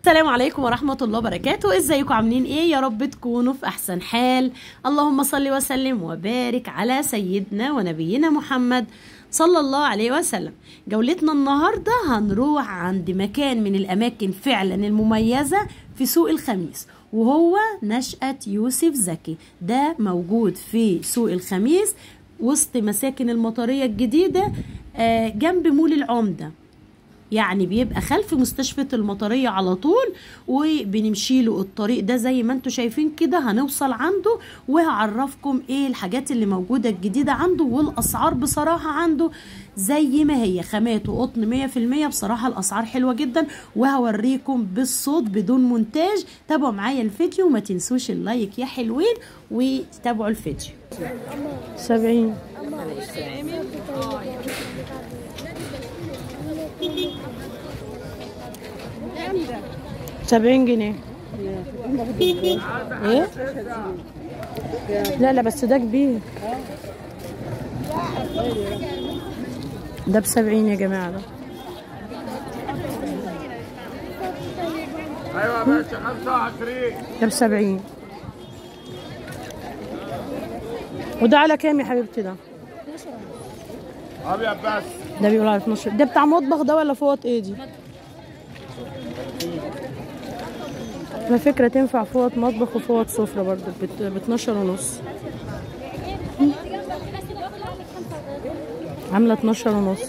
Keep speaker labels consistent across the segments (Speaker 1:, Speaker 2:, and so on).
Speaker 1: السلام عليكم ورحمة الله وبركاته ازيكم عاملين ايه يا رب تكونوا في احسن حال اللهم صل وسلم وبارك على سيدنا ونبينا محمد صلى الله عليه وسلم جولتنا النهاردة هنروح عند مكان من الاماكن فعلا المميزة في سوق الخميس وهو نشأة يوسف زكي ده موجود في سوق الخميس وسط مساكن المطرية الجديدة آه، جنب مول العمدة يعني بيبقى خلف مستشفى المطرية على طول وبنمشي له الطريق ده زي ما انتم شايفين كده هنوصل عنده وهعرفكم ايه الحاجات اللي موجودة الجديدة عنده والاسعار بصراحة عنده زي ما هي خامات وقطن مية في المية بصراحة الاسعار حلوة جدا وهوريكم بالصوت بدون مونتاج تابعوا معايا الفيديو وما تنسوش اللايك يا حلوين وتابعوا الفيديو سبعين سبعين جنيه ايه لا لا بس ده كبير ده بسبعين يا جماعة ده
Speaker 2: ايوه ماشي 25
Speaker 1: ده بسبعين وده على كام يا حبيبتي ده
Speaker 2: ابيض بس
Speaker 1: ده بيقول على 12 ده بتاع مطبخ ده ولا فوط ايه دي على فكرة تنفع فوط مطبخ وفوط سفرة برضو ب 12 ونص عاملة 12 ونص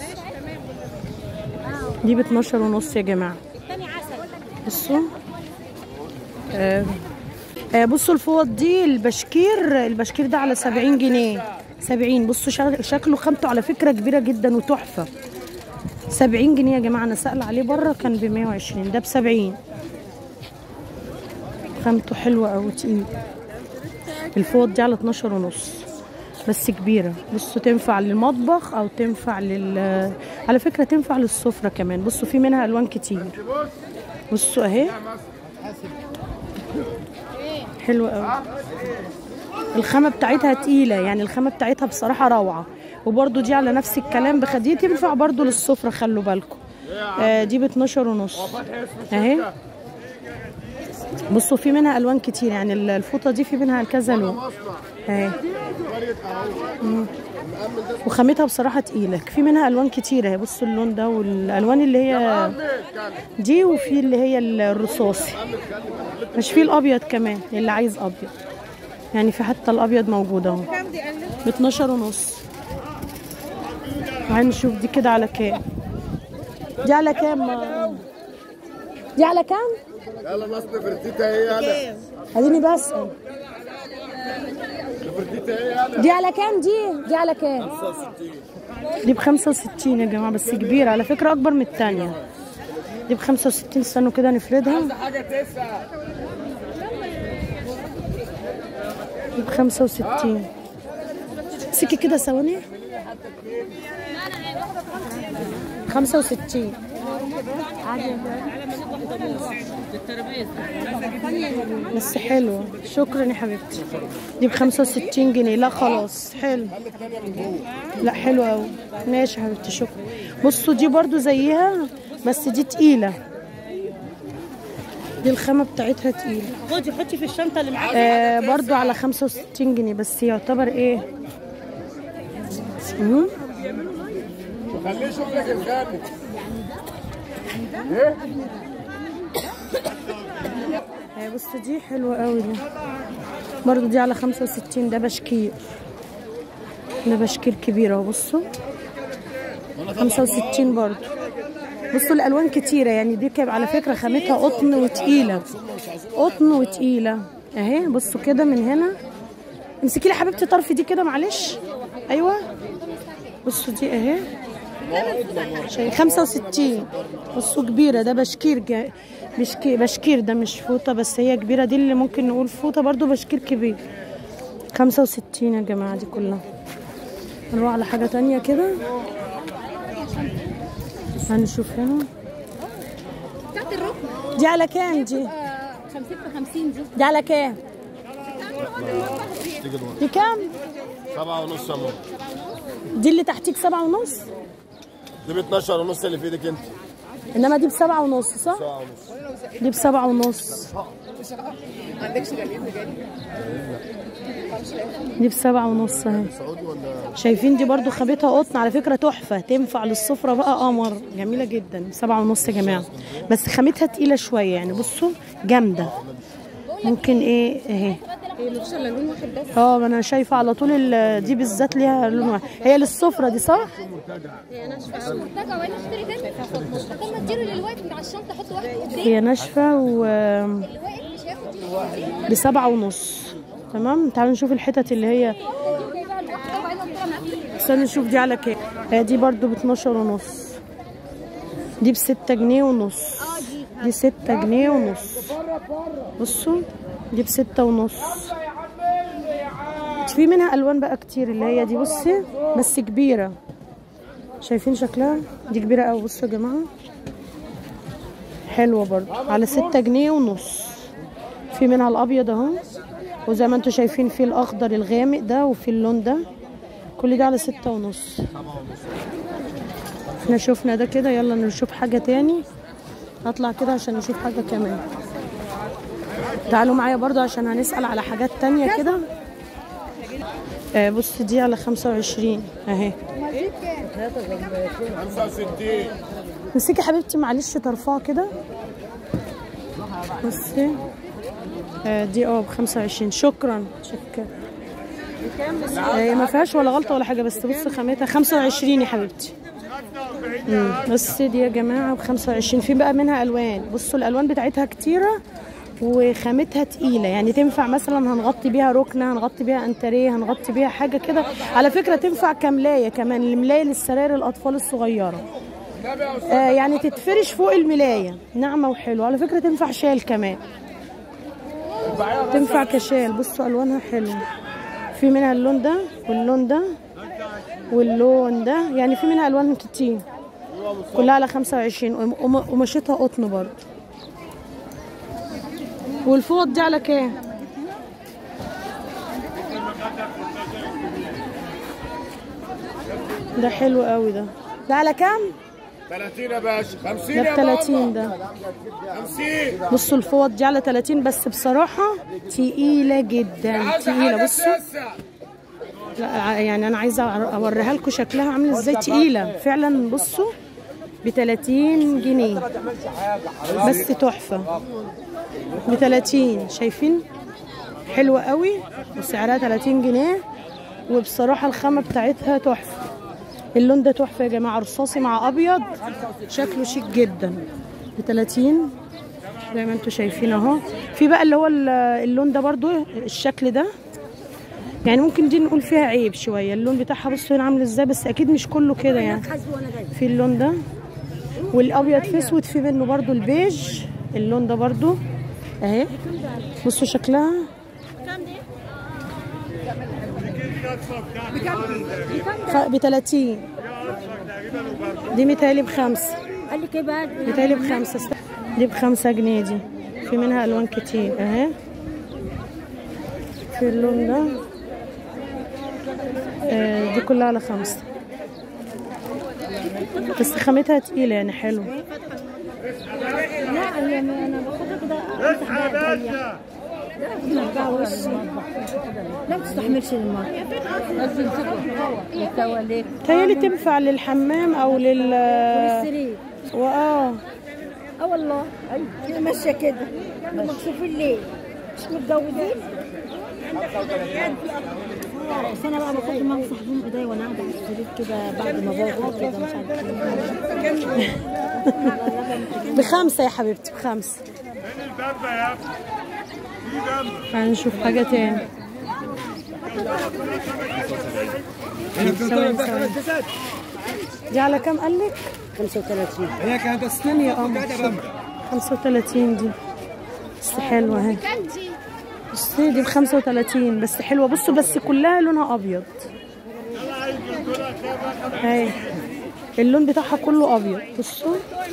Speaker 1: دي ب 12 ونص يا جماعة بصوا آه. آه بصوا الفوط دي البشكير البشكير ده على 70 جنيه 70 بصوا شا- شكله خامته على فكرة كبيرة جدا وتحفة 70 جنيه يا جماعة أنا سأل عليه بره كان ب 120 ده ب 70 خامته حلوة أوي تقيل الفوط دي على 12 ونص بس كبيرة بصوا تنفع للمطبخ أو تنفع لل على فكرة تنفع للسفرة كمان بصوا في منها ألوان كتير بصوا أهي حلوة أوي الخامة بتاعتها تقيلة يعني الخامة بتاعتها بصراحة روعة وبرضو دي على نفس الكلام بخديه تنفع برضو للسفرة خلوا بالكم آه دي ب 12 ونص اهي بصوا في منها الوان كتير يعني ال- الفوطه دي في منها كذا لون اهي مم. وخامتها بصراحه تقيله في منها الوان كتير اهي بصوا اللون ده والالوان اللي هي دي وفي اللي هي الرصاصي مش في الابيض كمان اللي عايز ابيض يعني في حتى الابيض موجود اهو ب 12 ونص هنشوف دي كده على كام دي على كام دي على كام
Speaker 2: يلا ناس نفرتيتا ايه يلا
Speaker 1: اديني بسأل
Speaker 2: نفرتيتا ايه يلا
Speaker 1: دي على كام دي دي على كام دي ب 65 يا جماعه بس كبيره على فكره اكبر من الثانيه دي ب 65 استنوا كده نفردها
Speaker 2: حاجه تسعه
Speaker 1: دي ب 65 سكي كده ثواني 65 بس حلوة شكرا يا حبيبتي دي ب 65 جنيه لا خلاص حلو لا حلوة أوي ماشي يا حبيبتي شكرا بصوا دي برضو زيها بس دي تقيلة دي الخامة بتاعتها تقيلة
Speaker 3: خدي حطي في الشنطه اللي معاكي
Speaker 1: آه برضو على 65 جنيه بس يعتبر ايه مم.
Speaker 2: خليه يشوف لك الخامس ايه
Speaker 1: آه بص دي حلوة قوي دي برضو دي على 65 ده بشكير ده بشكير كبير اهو بصوا 65 برضو بصوا الالوان كتيرة يعني دي كان على فكرة خامتها قطن وتقيلة قطن وتقيلة اهي بصوا كده من هنا امسكي لي حبيبتي طرف دي كده معلش ايوه بصوا دي اهي شايف 65 بصوا كبيرة ده بشكير جا... بشكير بشكير ده مش فوطة بس هي كبيرة دي اللي ممكن نقول فوطة برضو بشكير كبير 65 يا جماعة دي كلها نروح على حاجة تانية كده هنشوف هنا
Speaker 3: تحت الركن
Speaker 1: دي على كام دي
Speaker 3: 50 في 50 دي
Speaker 1: دي على كام دي كام
Speaker 2: سبعة ونص يا ماما
Speaker 1: دي اللي تحتيك سبعة ونص
Speaker 2: دي ب 12 ونص اللي في ايدك انت
Speaker 1: انما دي بسبعة ونص صح؟
Speaker 2: سبعة ونص
Speaker 1: دي بسبعة ونص دي بسبعة ونص اهي
Speaker 2: سعودي ولا
Speaker 1: شايفين دي برضو خامتها قطن على فكرة تحفة تنفع للسفرة بقى قمر جميلة جدا سبعة ونص يا جماعة بس خامتها تقيلة شوية يعني بصوا جامدة ممكن ايه اهي اه ما انا شايفة على طول ال- دي بالذات ليها لون واحد هي للسفرة دي صح؟
Speaker 3: محتاجه وين اشتري تاني طب ما تديله للوقت من على الشنطه حط واحد قدام
Speaker 1: هي ناشفة و
Speaker 3: الواقف مش هياخد دي
Speaker 1: بسبعة ونص تمام تعالوا نشوف الحتت اللي هي
Speaker 3: جايبها لوحدها وبعدين قلت لها مقفول
Speaker 1: استنى نشوف دي على كام هي دي برضو ب 12 ونص دي بستة جنيه ونص دي ستة جنيه ونص بصوا دي بستة ونص في منها الوان بقى كتير اللي هي دي بصي بس كبيرة شايفين شكلها دي كبيرة قوي بصوا يا جماعة حلوة برضو على ستة جنيه ونص في منها الابيض اهو وزي ما انتم شايفين في الاخضر الغامق ده وفي اللون ده كل ده على ستة ونص احنا شفنا ده كده يلا نشوف حاجة تاني هطلع كده عشان نشوف حاجة كمان تعالوا معايا برضو عشان هنسأل على حاجات تانية كده آه بص دي على خمسة وعشرين اهي
Speaker 2: 65
Speaker 1: مسكي حبيبتي معلش طرفها كده بصي آه دي اه ب 25 شكرا شكرا هي ما فيهاش ولا غلطه ولا حاجه بس بص خامتها 25 يا حبيبتي مم. بس دي يا جماعه ب 25 في بقى منها الوان بصوا الالوان بتاعتها كتيره وخامتها تقيله يعني تنفع مثلا هنغطي بيها ركنه هنغطي بيها انتريه هنغطي بيها حاجه كده على فكره تنفع كملايه كمان الملايه للسراير الاطفال الصغيره آه يعني تتفرش فوق الملايه ناعمه وحلوه على فكره تنفع شال كمان تنفع كشال بصوا الوانها حلوه في منها اللون ده واللون ده واللون ده يعني في منها الوان كتير كلها على 25 وم- وم- ومشيتها قطن برضه والفوط دي على كام ده حلو قوي ده ده على كام
Speaker 2: 30 يا باشا 50
Speaker 1: ده
Speaker 2: يا
Speaker 1: ب 30
Speaker 2: بابا
Speaker 1: ده
Speaker 2: 50
Speaker 1: بصوا الفوط دي على 30 بس بصراحة تقيلة جدا
Speaker 2: عايز
Speaker 1: تقيلة
Speaker 2: حاجه
Speaker 1: بصوا
Speaker 2: ساسه
Speaker 1: لا يعني انا عايزه أور- اوريها لكم شكلها عامل ازاي تقيله فعلا بصوا ب 30 جنيه بس تحفه ب 30 شايفين حلوه قوي وسعرها 30 جنيه وبصراحه الخامه بتاعتها تحفه اللون ده تحفه يا جماعه رصاصي مع ابيض شكله شيك جدا ب 30 زي ما انتم شايفين اهو في بقى اللي هو ال- اللون ده برضو الشكل ده يعني ممكن دي نقول فيها عيب شويه اللون بتاعها بصوا هنا عامل ازاي بس اكيد مش كله كده يعني في اللون ده والابيض في اسود في منه برضو البيج اللون ده برضو اهي بصوا شكلها ب 30 دي متهيألي بخمسة
Speaker 3: قال لك ايه بقى
Speaker 1: متهيألي بخمسة است- دي بخمسة جنيه دي في منها ألوان كتير أهي في اللون ده آه، دي كلها على خمسة بس خامتها تقيلة يعني حلو
Speaker 3: لا هي ما- انا باخدها كده امسح بقى ايديا لا بقى وشي لا ما تستحملش الماء يتسوى ليه؟
Speaker 1: متهيألي تنفع للحمام أو لل
Speaker 3: السرير
Speaker 1: وآه
Speaker 3: اه والله ايوه ماشيه كده انتوا مكسوفين ليه؟ مش متجوزين؟ بس انا بقى باخد ما امسح بهم ايديا وانا قاعده على السرير كده بعد ما باكل كده مش عارفه ايه
Speaker 1: بخمسة يا حبيبتي بخمسة هنشوف حاجة تاني ثواني، ثواني. دي على كام قال لك؟ 35
Speaker 4: هي كانت
Speaker 1: استني يا قمر 35 دي بس حلوة اهي بصي دي ب 35 بس حلوة بصوا بس كلها لونها أبيض اهي اللون بتاعها كله أبيض بصوا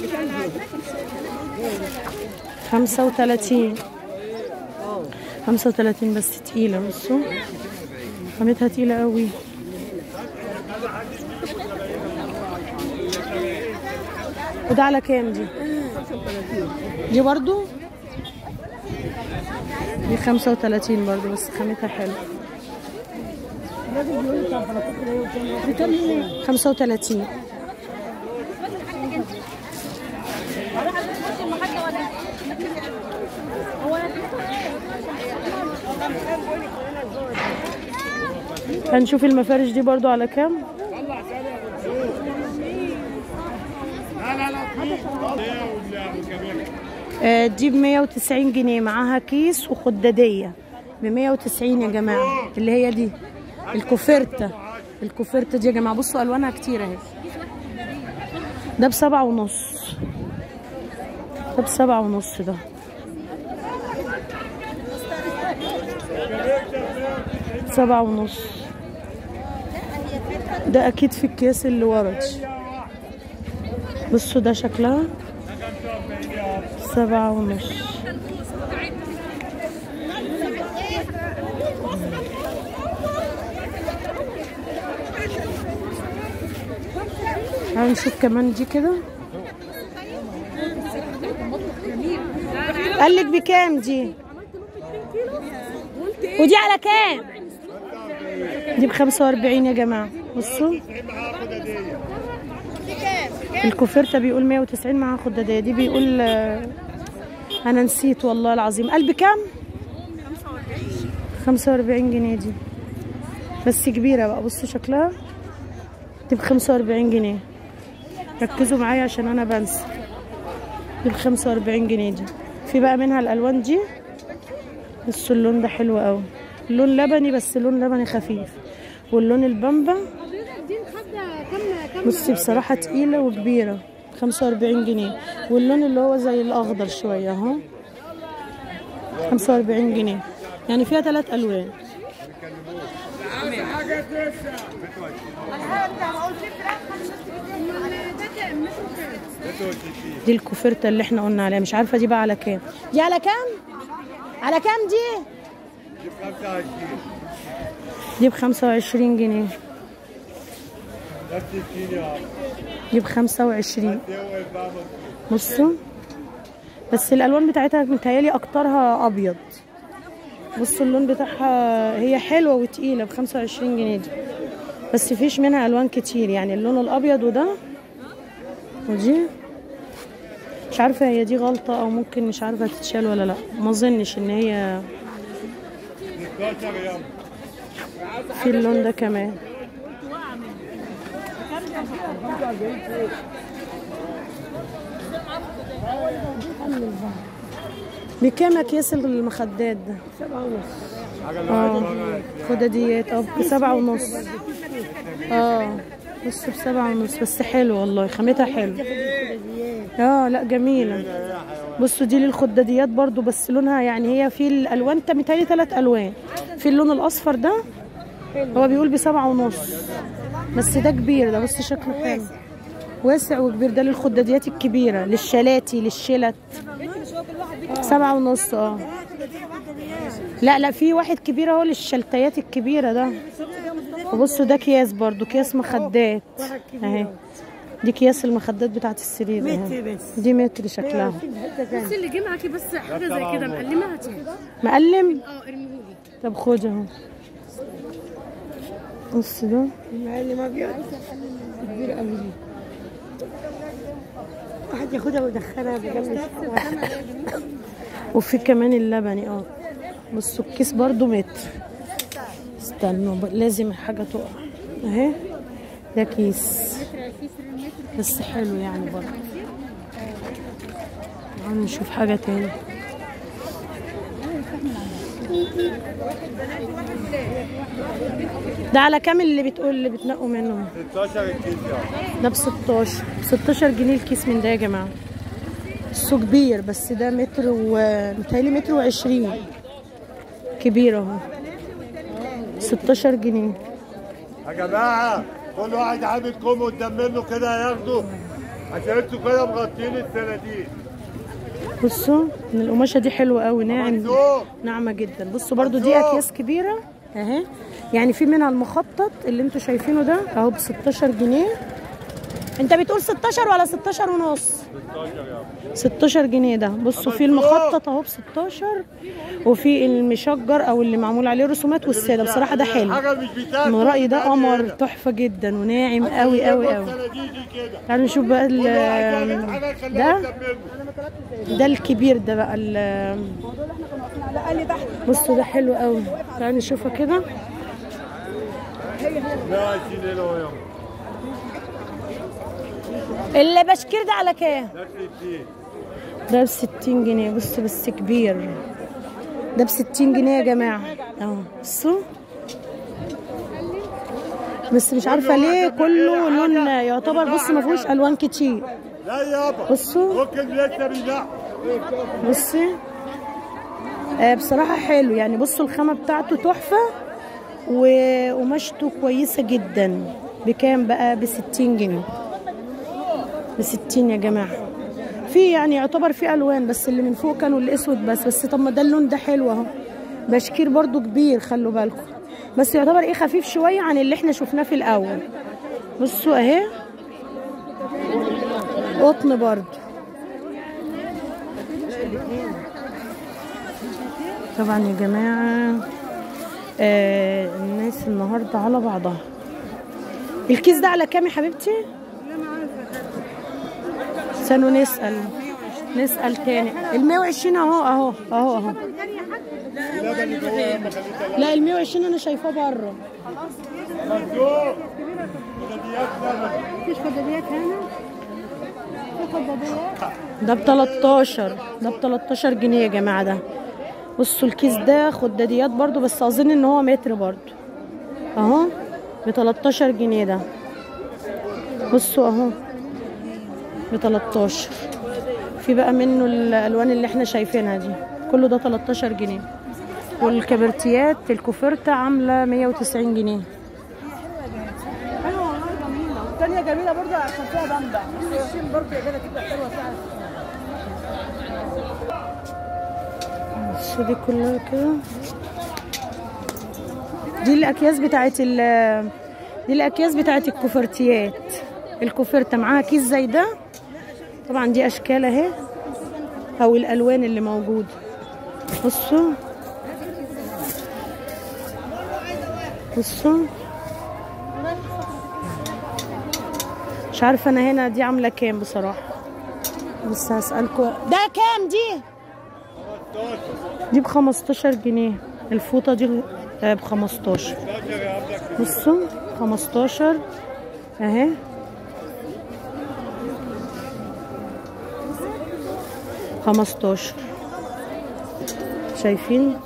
Speaker 1: 35 35 بس تقيلة بصوا خامتها تقيلة قوي وده على كام دي دي برضو دي 35 برضو بس خامتها حلو
Speaker 3: الراجل بيقول لي طب بلاطات بكام جنيه؟
Speaker 1: 35 هنشوف المفارش دي برضو على كام
Speaker 2: لا لا لا والكبير
Speaker 1: آه، دي ب 190 جنيه معاها كيس وخدادية ب 190 يا جماعة اللي هي دي الكوفرتة الكوفرتة دي يا جماعة بصوا ألوانها كتير اهي ده بسبعة ونص ده بسبعة ونص ده سبعة ونص ده أكيد في الكيس اللي ورا دي. بصوا ده شكلها سبعة ونص تعالوا نشوف كمان دي كده قال لك بكام دي ودي على كام دي ب 45 يا جماعه بصوا الكوفرتة بيقول 190 معاها خدادية دي بيقول آه، انا نسيت والله العظيم قال بكام 45 جنيه دي بس كبيرة بقى بصوا شكلها دي ب 45 جنيه ركزوا معايا عشان انا بنسى دي ب 45 جنيه دي في بقى منها الالوان دي بصوا اللون ده حلو قوي اللون لبني بس لون لبني خفيف واللون البامبا بصي بصراحة تقيلة وكبيرة 45 جنيه واللون اللي هو زي الأخضر شوية اهو 45 جنيه يعني فيها ثلاث ألوان دي الكوفرتة اللي احنا قلنا عليها مش عارفة دي بقى على كام دي على كام؟ على كام دي؟ دي ب 25 جنيه دي ب 25 بصوا بس الالوان بتاعتها متهيالي اكترها ابيض بصوا اللون بتاعها هي حلوه وتقيله ب 25 جنيه دي بس فيش منها الوان كتير يعني اللون الابيض وده ودي مش عارفه هي دي غلطه او ممكن مش عارفه تتشال ولا لا ما اظنش ان هي في اللون ده كمان بكام اكياس المخدات ده؟
Speaker 3: سبعة ونص
Speaker 1: اه خداديات اه بسبعة ونص اه بص بسبعة ونص بس حلو والله خامتها حلو اه لا جميلة بصوا دي للخداديات برضو بس لونها يعني هي في الالوان انت متهيألي ثلاث الوان في اللون الاصفر ده هو بيقول بسبعة ونص بس ده كبير ده بس شكله حلو واسع وكبير ده للخداديات الكبيرة للشلاتي للشلت سبعة ونص اه لا لا في واحد كبير اهو للشلتيات الكبيرة ده وبصوا ده اكياس برضو اكياس مخدات اهي دي اكياس المخدات بتاعت السرير
Speaker 3: متر
Speaker 1: اهي
Speaker 3: بس
Speaker 1: دي متر شكلها
Speaker 3: بس اللي جه معاكي بس حاجه زي كده مقلمه هاتيها
Speaker 1: مقلم
Speaker 3: اه ارميهولي
Speaker 1: طب خد اهو بص ده
Speaker 3: المعلم ابيض كبير قوي دي واحد ياخدها ويدخلها بجنب
Speaker 1: وفي كمان اللبني اه بصوا الكيس برضو متر استنوا ب- لازم حاجة تقع اهي ده كيس بس حلو يعني برضو تعالوا نشوف حاجة تاني ده على كام اللي بتقول اللي بتنقوا منه
Speaker 2: 16 الكيس
Speaker 1: ده ب 16 16 جنيه الكيس من ده يا جماعه السوق كبير بس ده متر و متهيألي متر وعشرين كبير اهو 16 جنيه
Speaker 2: يا جماعة كل واحد عامل كوم قدام منه كده هياخده عشان انتوا كده مغطيين السناديق
Speaker 1: بصوا ان القماشه دي حلوه قوي ناعم
Speaker 2: مكتوب
Speaker 1: ناعمه جدا بصوا برضو دي اكياس كبيره اهي يعني في منها المخطط اللي انتوا شايفينه ده اهو ب 16 جنيه انت بتقول 16 ولا 16 ونص 16 جنيه ده بصوا في المخطط اهو ب 16 وفي المشجر او اللي معمول عليه رسومات والساده بصراحه ده حلو
Speaker 2: حاجه مش بتاعتي
Speaker 1: من رايي ده قمر تحفه جدا وناعم قوي قوي قوي تعالوا نشوف بقى ال- ده ده الكبير ده بقى ال- بصوا ده حلو قوي تعالوا نشوفها كده
Speaker 2: 120 هنا اهو يا
Speaker 1: البشكير ده على كام
Speaker 2: ده 60
Speaker 1: ده ب 60 جنيه بصوا بس كبير ده ب 60 جنيه يا جماعه اهو بصوا بس مش عارفه ليه كله لون يعتبر بص ما فيهوش الوان كتير
Speaker 2: لا يابا
Speaker 1: بصوا
Speaker 2: ممكن لسه بينقوا
Speaker 1: بصي آه بصراحة حلو يعني بصوا الخامة بتاعته تحفة وقماشته كويسة جدا بكام بقى بستين جنيه بستين يا جماعة في يعني يعتبر في ألوان بس اللي من فوق كانوا الأسود بس بس طب ما ده اللون ده حلو أهو بشكير برضو كبير خلوا بالكم بس يعتبر ايه خفيف شوية عن اللي احنا شفناه في الأول بصوا اهي قطن برضو طبعا يا جماعة آه الناس النهاردة على بعضها الكيس ده على كام يا حبيبتي؟ استنوا نسأل نسأل تاني ال 120 اهو اهو اهو اهو لا ال 120 انا شايفاه بره
Speaker 2: ممدوح بلديات لبن
Speaker 3: مفيش خداديات هنا في خداديات
Speaker 1: ده ب 13 ده ب 13 جنيه يا جماعه ده بصوا الكيس ده خداديات برضو بس اظن ان هو متر برضو اهو ب 13 جنيه ده بصوا اهو ب 13 في بقى منه الالوان اللي احنا شايفينها دي كله ده 13 جنيه والكبرتيات الكوفرتة عاملة 190 جنيه
Speaker 3: حلوه والله جميله والثانيه جميله برضه عشان فيها بامبا الشين برضه يا جدع تبقى حلوه فيها
Speaker 1: بصوا دي كلها كده دي الاكياس بتاعت ال دي الاكياس بتاعت الكوفرتيات الكوفرتة معاها كيس زي ده طبعا دي اشكال اهي او الالوان اللي موجوده بصوا بصوا مش عارفه انا هنا دي عامله كام بصراحه بس هسألكوا ده كام دي دي ب 15 جنيه الفوطه دي ب 15 بصوا 15 اهي خمستاشر شايفين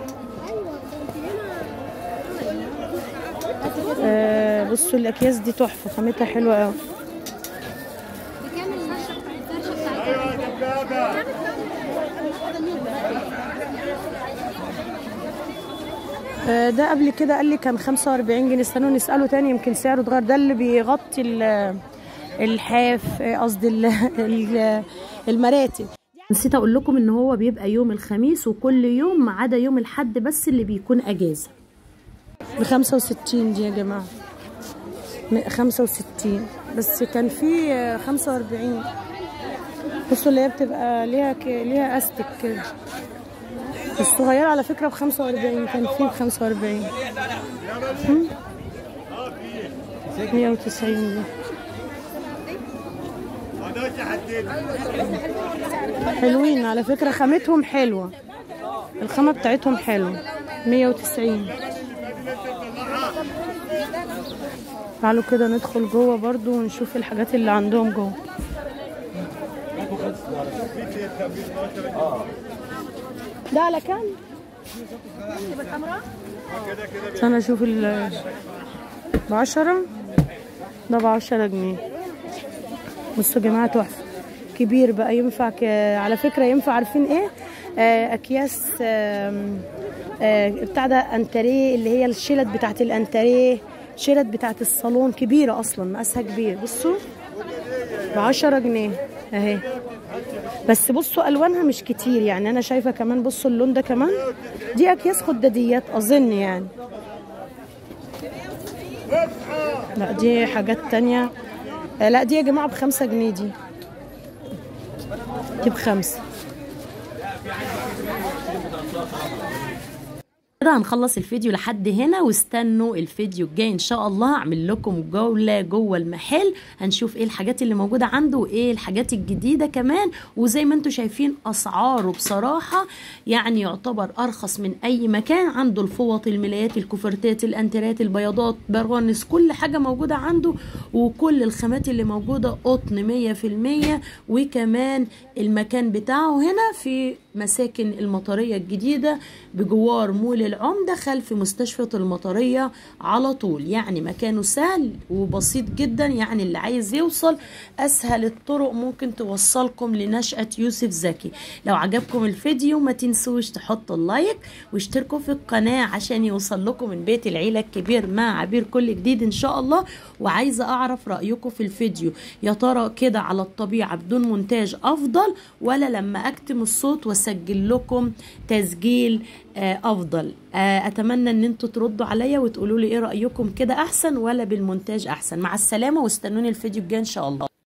Speaker 1: آه بصوا الاكياس دي تحفه خامتها حلوه قوي
Speaker 4: بكام الفرشه الفرشه بتاعتك؟
Speaker 2: ايوه يا دبابه
Speaker 1: آه، ده قبل كده قال لي كان 45 جنيه استنوا نسأله تاني يمكن سعره اتغير ده اللي بيغطي ال- الحاف آه، قصدي ال- ال- المراتب نسيت اقول لكم ان هو بيبقى يوم الخميس وكل يوم ما عدا يوم الحد بس اللي بيكون اجازه ب 65 دي يا جماعه م- 65 بس كان في آه، 45 بصوا اللي هي بتبقى ليها ك... ليها استك كده الصغيرة على فكرة ب 45 كان فيه ب 45 هم؟ 190 دي
Speaker 2: ما ده حددت
Speaker 1: حلوين على فكرة خامتهم حلوة الخامة بتاعتهم حلوة 190 تعالوا كده ندخل جوه برضو ونشوف الحاجات اللي عندهم جوه ده على كام؟ انا اشوف ال بعشرة ده بعشرة جنيه بصوا يا جماعة تحفة كبير بقى ينفع ك... على فكرة ينفع عارفين ايه آه اكياس آم، آه بتاع ده انتريه اللي هي الشلت بتاعت الانتريه شلت بتاعت الصالون كبيرة اصلا مقاسها كبير بصوا بعشرة جنيه اهي بس بصوا الوانها مش كتير يعني انا شايفه كمان بصوا اللون ده كمان دي اكياس خداديات اظن يعني لا دي حاجات تانية آه لا دي يا جماعه بخمسة جنيه دي دي بخمسة كده هنخلص الفيديو لحد هنا واستنوا الفيديو الجاي ان شاء الله هعمل لكم جولة جوه المحل هنشوف ايه الحاجات اللي موجودة عنده وايه الحاجات الجديدة كمان وزي ما انتم شايفين اسعاره بصراحة يعني يعتبر ارخص من اي مكان عنده الفوط الملايات الكوفرتات الانترات البياضات برانس كل حاجة موجودة عنده وكل الخامات اللي موجودة قطن مية في المية وكمان المكان بتاعه هنا في مساكن المطرية الجديدة بجوار مول العمدة خلف مستشفى المطرية على طول يعني مكانه سهل وبسيط جدا يعني اللي عايز يوصل أسهل الطرق ممكن توصلكم لنشأة يوسف زكي لو عجبكم الفيديو ما تنسوش تحطوا اللايك واشتركوا في القناة عشان يوصل لكم من بيت العيلة الكبير مع عبير كل جديد إن شاء الله وعايزة أعرف رأيكم في الفيديو يا ترى كده على الطبيعة بدون مونتاج أفضل ولا لما أكتم الصوت وأسجل لكم تسجيل آه، افضل آه، اتمنى ان انتوا تردوا عليا وتقولوا لي ايه رايكم كده احسن ولا بالمونتاج احسن مع السلامه واستنوني الفيديو الجاي ان شاء الله